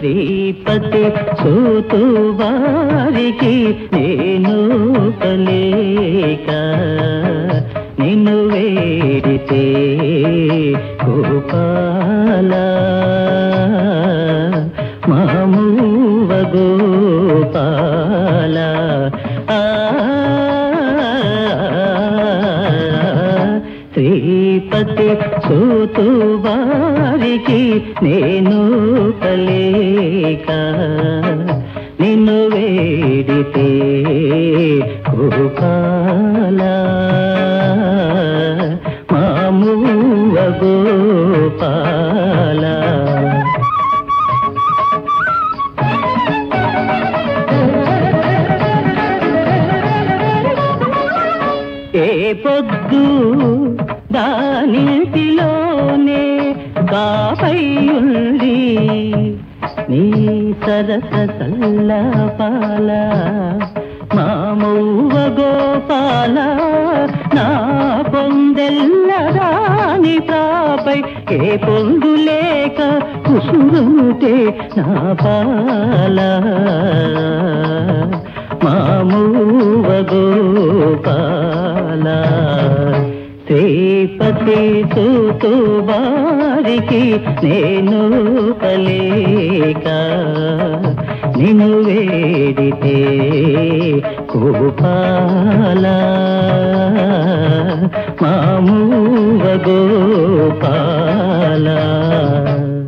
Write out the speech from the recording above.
శ్రీపతి సూతు వారికి నేను కలేక నిన్ను వేడితే గోపాల మామూవ గోపాల ఆ శ్రీపతి సూతు వారికి నేను కలేక నిన్ను వేడితే గోపాల మామూవ గోపాల ఏ పొద్దు దానింటిలోనే కాపైయుండి నీ సరస సల్లపాల మామూవ గోపాల నా పొందెల్లదాని ప్రాపై ఏ పొందు లేక కుసురుంటే నా పాల మామూవ గోపాల శ్రీపతి సూతు వారికి నేను కలేక నిన్ను వేడితే గోపాల మామూవ గోపాల